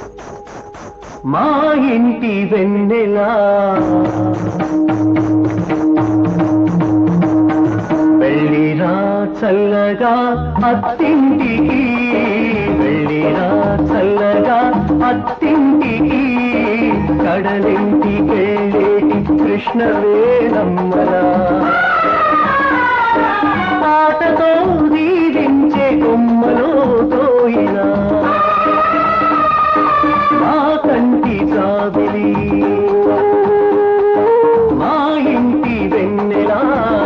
మా ఇంటి వెన్నెలా వెళ్ళిరా చల్లగా అత్తింటికి వెళ్ళిరా చల్లగా అత్తింటికి కడలింటికి వెళ్ళేటి కృష్ణవేణమ్మలా పాటతో దీవించే కొమ్మలో తోయినా మా కంటి కాబిలి మా ఇంటి వెన్నెలా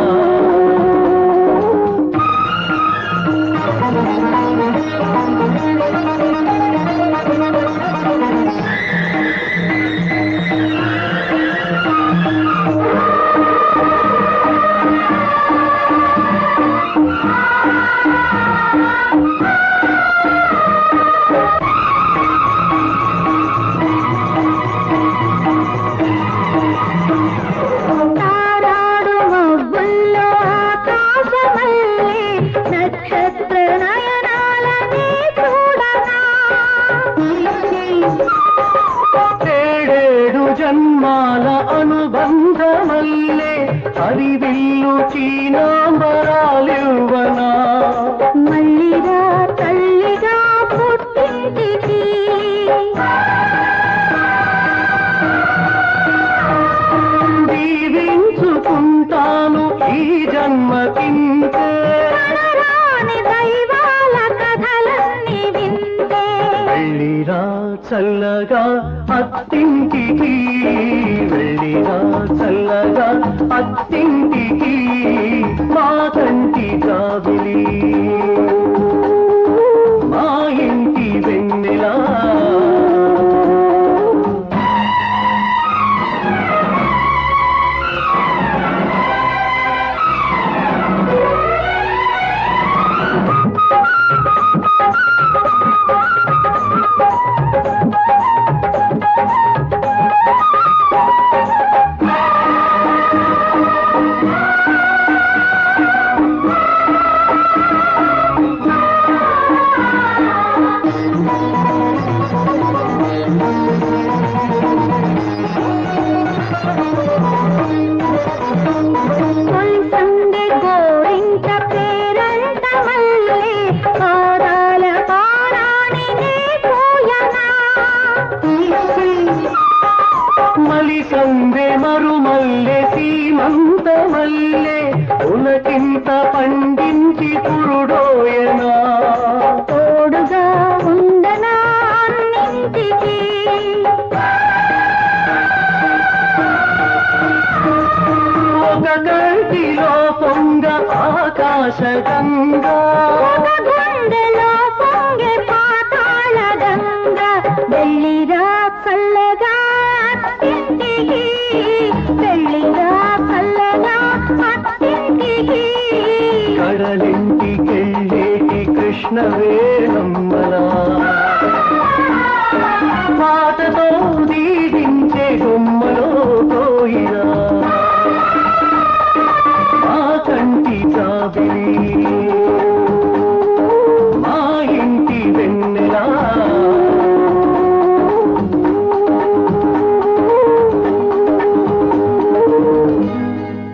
తారాడు మబ్బుల్లో ఆకాశమల్లే నక్షత్ర నయనాలని చూడనా ఏడేడు జన్మాల అనుబంధమల్లే హరివిల్లు చీనాంబరాలివ్వనా మల్లిగా తల్లిగా పుట్టింటికి దీవించుకుంటాను ఈ జన్మకింతే కనరాని దైవాల కథలన్నీ వింటే వెళ్ళిరా చల్లగా అత్తింటికి వెళ్ళిరా చల్లగా అత్తింటికి మా కంటి కాబిలి మా ఇంటి వెన్నెలా కొల్సందే గోరింట పేరంట మల్లె పాదాల పారాణి నీ పూయనా మలి సందే మరుమల్లె సీమంత మల్లె ఉలకింత పండించి పురుడోయనా తోడుగా ఉండనా అన్నింటికి ఒక కంటిలో పొంగ ఆకాశ గంగా ఒక గుండెలో పొంగే పాతాళ గంగ వెళ్ళిరా చల్లగా అత్తింటికి వెళ్ళిరా చల్లగా అత్తింటికి కడలింటికెళ్ళేటి కృష్ణవే